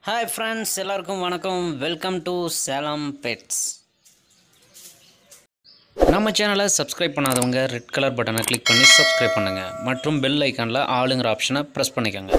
hi friends எல்லாருக்கும் வணக்கம் welcome to Salem pets நம்ம சேனலை சப்ஸ்கிரைப் பண்ணாதவங்க ரெட் கலர் பட்டனை கிளிக் பண்ணி சப்ஸ்கிரைப் பண்ணுங்கள் மற்றும் பெல் ஐக்கானில் ஆளுங்கிற ஆப்ஷனை ப்ரெஸ் பண்ணிக்கோங்க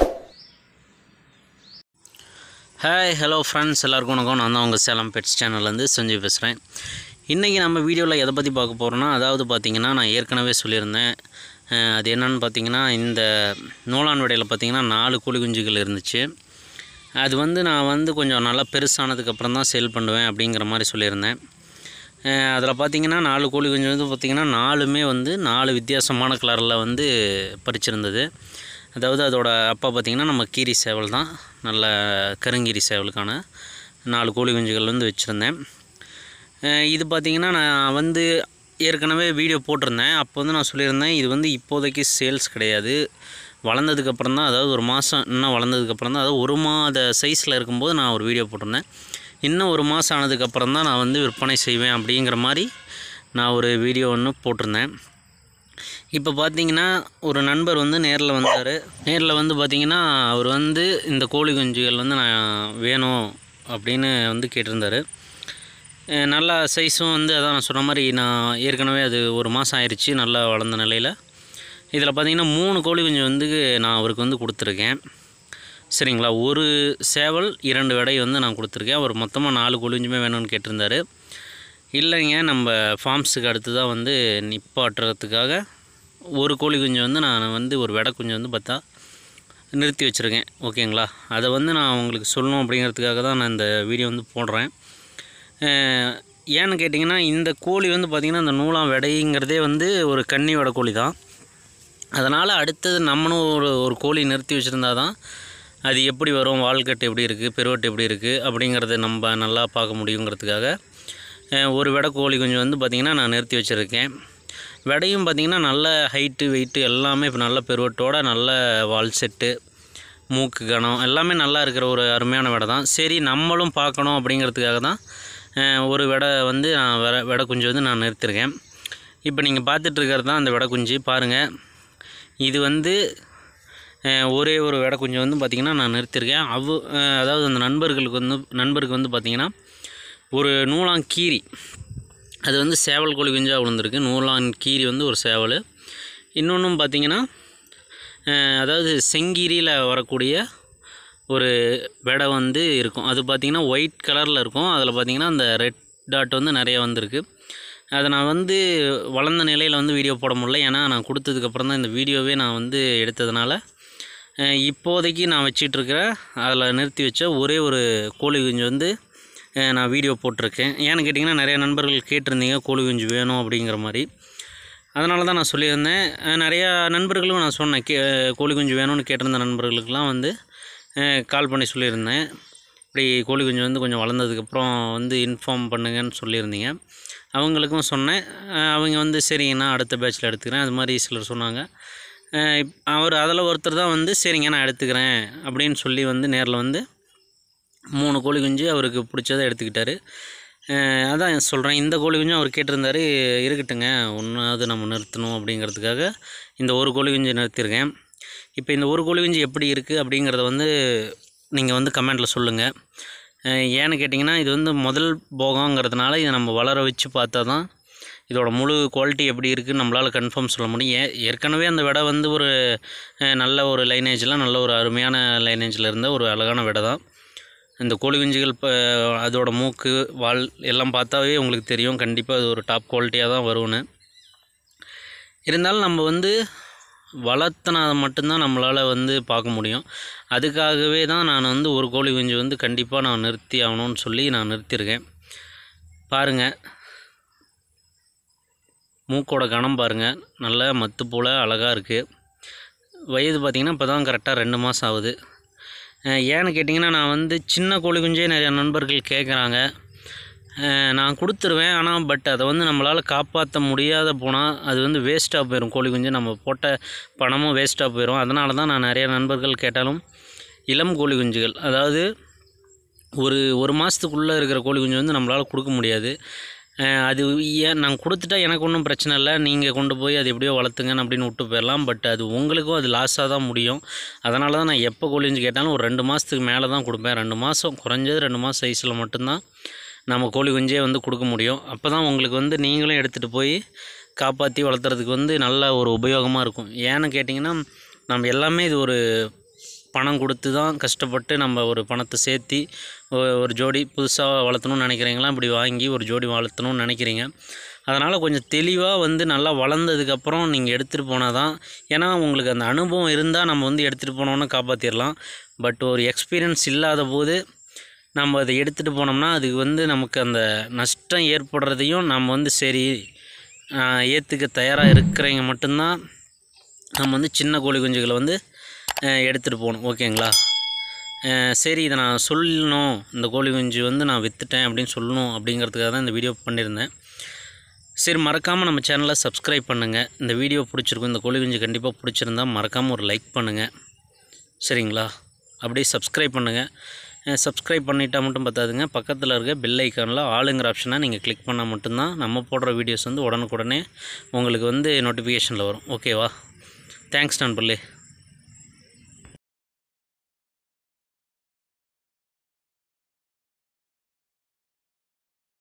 ஹாய் ஹலோ ஃப்ரெண்ட்ஸ் எல்லாருக்கும் வணக்கம் நான் தான் உங்கள் சேலம் பெட்ஸ் சேனல்லேருந்து சஞ்சய் பேசுகிறேன் இன்றைக்கி நம்ம வீடியோவில் எதை பற்றி பார்க்க போகிறோன்னா அதாவது பார்த்திங்கன்னா நான் ஏற்கனவே சொல்லியிருந்தேன் அஹ் அது என்னன்னு பார்த்தீங்கன்னா இந்த நூலான் விடையில் பார்த்திங்கன்னா நாலு கோழி குஞ்சுகள் இருந்துச்சு அது வந்து நான் வந்து கொஞ்சம் நல்லா பெருசானதுக்கப்புறம் தான் சேல் பண்ணுவேன் அப்படிங்கிற மாதிரி சொல்லியிருந்தேன் அதில் பார்த்தீங்கன்னா நாலு கோழி குஞ்சு வந்து பார்த்திங்கன்னா நாலுமே வந்து நாலு வித்தியாசமான கலரில் வந்து பறிச்சிருந்தது அதாவது அதோட அப்பா பார்த்திங்கன்னா நம்ம கீரி சேவல் தான் நல்ல கருங்கீரி சேவலுக்கான நாலு கோழி குஞ்சுகள் வந்து வச்சுருந்தேன் அஹ் இது பார்த்திங்கன்னா நான் வந்து ஏற்கனவே வீடியோ போட்டிருந்தேன் அப்போ வந்து நான் சொல்லியிருந்தேன் இது வந்து இப்போதைக்கு சேல்ஸ் கிடையாது வளர்ந்ததுக்கப்புறம் தான் அதாவது ஒரு மாதம் இன்னும் வளர்ந்ததுக்கப்புறம் தான் அதாவது ஒரு மாத சைஸில் இருக்கும்போது நான் ஒரு வீடியோ போட்டிருந்தேன் இன்னும் ஒரு மாதம் ஆனதுக்கப்புறம் தான் நான் வந்து விற்பனை செய்வேன் அப்படிங்கிற மாதிரி நான் ஒரு வீடியோ ஒன்று போட்டிருந்தேன் இப்போ பார்த்தீங்கன்னா ஒரு நண்பர் வந்து நேரில் வந்தார் நேரில் வந்து பார்த்தீங்கன்னா அவர் வந்து இந்த கோழி குஞ்சுகள் வந்து நான் வேணும் அப்படின்னு வந்து கேட்டிருந்தாரு அஹ் நல்லா சைஸும் வந்து அதான் நான் சொன்ன மாதிரி நான் ஏற்கனவே அது ஒரு மாதம் ஆயிடுச்சு நல்லா வளர்ந்த நிலையில் இதில் பார்த்தீங்கன்னா மூணு கோழி குஞ்சு வந்து நான் அவருக்கு வந்து கொடுத்துருக்கேன் சரிங்களா ஒரு சேவல் இரண்டு விடை வந்து நான் கொடுத்துருக்கேன் அவர் மொத்தமாக நாலு கோழி குஞ்சுமே வேணும்னு கேட்டிருந்தாரு இல்லைங்க நம்ம ஃபார்ம்ஸுக்கு அடுத்து தான் வந்து நிப்பாட்டுறதுக்காக ஒரு கோழி குஞ்சு வந்து நான் வந்து ஒரு வெடை குஞ்சு வந்து பார்த்தா நிறுத்தி வச்சுருக்கேன் ஓகேங்களா அதை வந்து நான் உங்களுக்கு சொல்லணும் அப்படிங்கிறதுக்காக தான் நான் இந்த வீடியோ வந்து போடுறேன் அஹ் ஏன்னு கேட்டிங்கன்னா இந்த கோழி வந்து பார்த்திங்கன்னா இந்த நூலாம் விடைங்கிறதே வந்து ஒரு கன்னி வடை கோழி தான் அதனால் அடுத்தது நம்மளும் ஒரு ஒரு கோழி நிறுத்தி வச்சுருந்தா தான் அது எப்படி வரும் வால்கட்டு எப்படி இருக்குது பெருவட்டு எப்படி இருக்குது அப்படிங்கிறத நம்ம நல்லா பார்க்க முடியுங்கிறதுக்காக அஹ் ஒரு வெடை கோழி கொஞ்சம் வந்து பார்த்திங்கன்னா நான் நிறுத்தி வச்சுருக்கேன் விடையும் பார்த்திங்கன்னா நல்ல ஹைட்டு வெயிட்டு எல்லாமே இப்போ நல்ல பெருவட்டோட நல்ல வால் செட்டு மூக்கு கணம் எல்லாமே நல்லா இருக்கிற ஒரு அருமையான விடை தான் சரி நம்மளும் பார்க்கணும் அப்படிங்கிறதுக்காக தான் அஹ் ஒரு விடை வந்து நான் வெட விடை குஞ்சு வந்து நான் நிறுத்திருக்கேன் இப்போ நீங்கள் பார்த்துட்டு இருக்கிறது தான் அந்த விடை குஞ்சு பாருங்கள் இது வந்து அஹ், ஒரே ஒரு விடை குஞ்சு வந்து பார்த்திங்கன்னா நான் நிறுத்தியிருக்கேன் அவ் அஹ், அதாவது அந்த நண்பர்களுக்கு வந்து நண்பருக்கு வந்து பார்த்திங்கன்னா ஒரு நூலாங் கீரி அது வந்து சேவல் கோழி குஞ்சாக விழுந்திருக்கு நூலான் கீரி வந்து ஒரு சேவல் இன்னொன்றும் பார்த்திங்கன்னா அஹ், அதாவது செங்கீரியில் வரக்கூடிய ஒரு விடை வந்து இருக்கும் அது பார்த்திங்கன்னா ஒயிட் கலரில் இருக்கும் அதில் பார்த்திங்கன்னா அந்த ரெட் டாட் வந்து நிறைய வந்திருக்கு அதை நான் வந்து வளர்ந்த நிலையில் வந்து வீடியோ போட முடியல ஏன்னா நான் கொடுத்ததுக்கப்புறம் தான் இந்த வீடியோவே நான் வந்து எடுத்ததுனால அஹ், இப்போதைக்கு நான் வச்சிட்ருக்கிற அதில் நிறுத்தி வச்ச ஒரே ஒரு கோழி குஞ்சு வந்து அஹ், நான் வீடியோ போட்டிருக்கேன் ஏன்னு கேட்டிங்கன்னா நிறைய நண்பர்கள் கேட்டிருந்தீங்க கோழி குஞ்சு வேணும் அப்படிங்கிற மாதிரி அதனால தான் நான் சொல்லியிருந்தேன் அஹ், நிறையா நண்பர்களும் நான் சொன்னேன் கே கோழி குஞ்சு வேணும்னு கேட்டிருந்த நண்பர்களுக்கெல்லாம் வந்து கால் பண்ணி சொல்லியிருந்தேன் இப்படி கோழி குஞ்சு வந்து கொஞ்சம் வளர்ந்ததுக்கப்புறம் வந்து இன்ஃபார்ம் பண்ணுங்கன்னு சொல்லியிருந்தீங்க அவங்களுக்கும் சொன்னேன் அஹ் அவங்க வந்து சரிங்க நான் அடுத்த பேட்சில் எடுத்துக்கிறேன் அது மாதிரி சிலர் சொன்னாங்க அஹ் இப்- அவர் அதில் ஒருத்தர் தான் வந்து சரிங்க நான் எடுத்துக்கிறேன் அப்படின்னு சொல்லி வந்து நேரில் வந்து மூணு கோழி குஞ்சு அவருக்கு பிடிச்சதை எடுத்துக்கிட்டாரு அஹ் அதான் சொல்கிறேன் இந்த கோழி குஞ்சும் அவர் கேட்டிருந்தாரு இருக்கட்டுங்க ஒன்றாவது நம்ம நிறுத்தணும் அப்படிங்கிறதுக்காக இந்த ஒரு கோழி குஞ்சு நிறுத்தியிருக்கேன் இப்போ இந்த ஒரு கோழி குஞ்சு எப்படி இருக்குது அப்படிங்கிறத வந்து நீங்கள் வந்து கமெண்ட்டில் சொல்லுங்கள் அஹ் ஏன்னு கேட்டிங்கன்னா இது வந்து முதல் போகங்கிறதுனால இதை நம்ம வளர வச்சு பார்த்தா தான் இதோட முழு குவாலிட்டி எப்படி இருக்குன்னு நம்மளால் கன்ஃபார்ம் சொல்ல முடியும் ஏ ஏற்கனவே அந்த விடை வந்து ஒரு அஹ், நல்ல ஒரு லைனேஜில் நல்ல ஒரு அருமையான லைனேஜில் இருந்த ஒரு அழகான விடை தான் இந்த கோழி குஞ்சுகள் இப்போ அதோட மூக்கு வால் எல்லாம் பார்த்தாவே உங்களுக்கு தெரியும் கண்டிப்பாக அது ஒரு டாப் குவாலிட்டியாக தான் வரும்னு இருந்தாலும் நம்ம வந்து வளர்த்தனா மட்டும்தான் நம்மளால் வந்து பார்க்க முடியும் அதுக்காகவே தான் நான் வந்து ஒரு கோழி குஞ்சு வந்து கண்டிப்பாக நான் நிறுத்தி ஆகணும்னு சொல்லி நான் நிறுத்தியிருக்கேன் பாருங்கள் மூக்கோட கணம் பாருங்கள் நல்ல மத்து போல் அழகாக இருக்குது வயது பார்த்திங்கன்னா இப்போ தான் கரெக்டாக ரெண்டு மாதம் ஆகுது அஹ் ஏன்னு கேட்டிங்கன்னா நான் வந்து சின்ன கோழி குஞ்சே நிறைய நண்பர்கள் கேட்குறாங்க அஹ் நான் கொடுத்துருவேன் ஆனால் பட் அதை வந்து நம்மளால் காப்பாற்ற முடியாத போனால் அது வந்து வேஸ்ட்டாக போயிடும் கோழி குஞ்சு நம்ம போட்ட பணமும் வேஸ்ட்டாக போயிடும் அதனால தான் நான் நிறைய நண்பர்கள் கேட்டாலும் இளம் கோழி குஞ்சுகள் அதாவது ஒரு ஒரு மாதத்துக்குள்ளே இருக்கிற கோழி குஞ்சு வந்து நம்மளால் கொடுக்க முடியாது அஹ் அது ஏன் நான் கொடுத்துட்டா எனக்கு ஒன்றும் பிரச்சனை இல்லை நீங்கள் கொண்டு போய் அது எப்படியோ வளர்த்துங்கன்னு அப்படின்னு விட்டு போயிடலாம் பட் அது உங்களுக்கும் அது லாஸாக தான் முடியும் அதனால தான் நான் எப்போ கோழி குஞ்சு கேட்டாலும் ஒரு ரெண்டு மாதத்துக்கு மேலே தான் கொடுப்பேன் ரெண்டு மாதம் குறைஞ்சது ரெண்டு மாதம் சைஸில் மட்டும்தான் நம்ம கோழி குஞ்சே வந்து கொடுக்க முடியும் அப்போ தான் உங்களுக்கு வந்து நீங்களும் எடுத்துகிட்டு போய் காப்பாற்றி வளர்த்துறதுக்கு வந்து நல்ல ஒரு உபயோகமாக இருக்கும் ஏன்னு கேட்டிங்கன்னா நம்ம எல்லாமே இது ஒரு பணம் கொடுத்து தான் கஷ்டப்பட்டு நம்ம ஒரு பணத்தை சேர்த்தி ஒ- ஒரு ஜோடி புதுசாக வளர்த்தணும்னு நினைக்கிறீங்களா இப்படி வாங்கி ஒரு ஜோடி வளர்த்தணும்னு நினைக்கிறீங்க அதனால் கொஞ்சம் தெளிவாக வந்து நல்லா வளர்ந்ததுக்கப்புறம் நீங்கள் எடுத்துகிட்டு போனால் தான் ஏன்னா உங்களுக்கு அந்த அனுபவம் இருந்தால் நம்ம வந்து எடுத்துகிட்டு போனோன்னு காப்பாற்றிடலாம் பட் ஒரு எக்ஸ்பீரியன்ஸ் இல்லாத போது நம்ம அதை எடுத்துகிட்டு போனோம்னா அதுக்கு வந்து நமக்கு அந்த நஷ்டம் ஏற்படுறதையும் நம்ம வந்து சரி ஏற்றுக்க தயாராக இருக்கிறவங்க மட்டும்தான் நம்ம வந்து சின்ன கோழி குஞ்சுகளை வந்து எடுத்துகிட்டு போகணும் ஓகேங்களா அஹ் சரி இதை நான் சொல்லணும் இந்த கோழி குஞ்சு வந்து நான் விற்றுட்டேன் அப்படின்னு சொல்லணும் அப்படிங்கிறதுக்காக தான் இந்த வீடியோ பண்ணியிருந்தேன் சரி மறக்காமல் நம்ம சேனலை சப்ஸ்கிரைப் பண்ணுங்கள் இந்த வீடியோ பிடிச்சிருக்கும் இந்த கோழி குஞ்சு கண்டிப்பாக பிடிச்சிருந்தா மறக்காமல் ஒரு லைக் பண்ணுங்கள் சரிங்களா அப்படியே சப்ஸ்கிரைப் பண்ணுங்கள் சப்ஸ்கிரைப் பண்ணிட்டா மட்டும் பார்த்தாதுங்க பக்கத்தில் இருக்க பெல் ஐக்கானில் ஆளுங்கிற ஆப்ஷனை நீங்கள் கிளிக் பண்ணால் மட்டும்தான் நம்ம போடுற வீடியோஸ் வந்து உடனுக்குடனே உங்களுக்கு வந்து நோட்டிஃபிகேஷனில் வரும் ஓகேவா தேங்க்ஸ் நண்பர்களே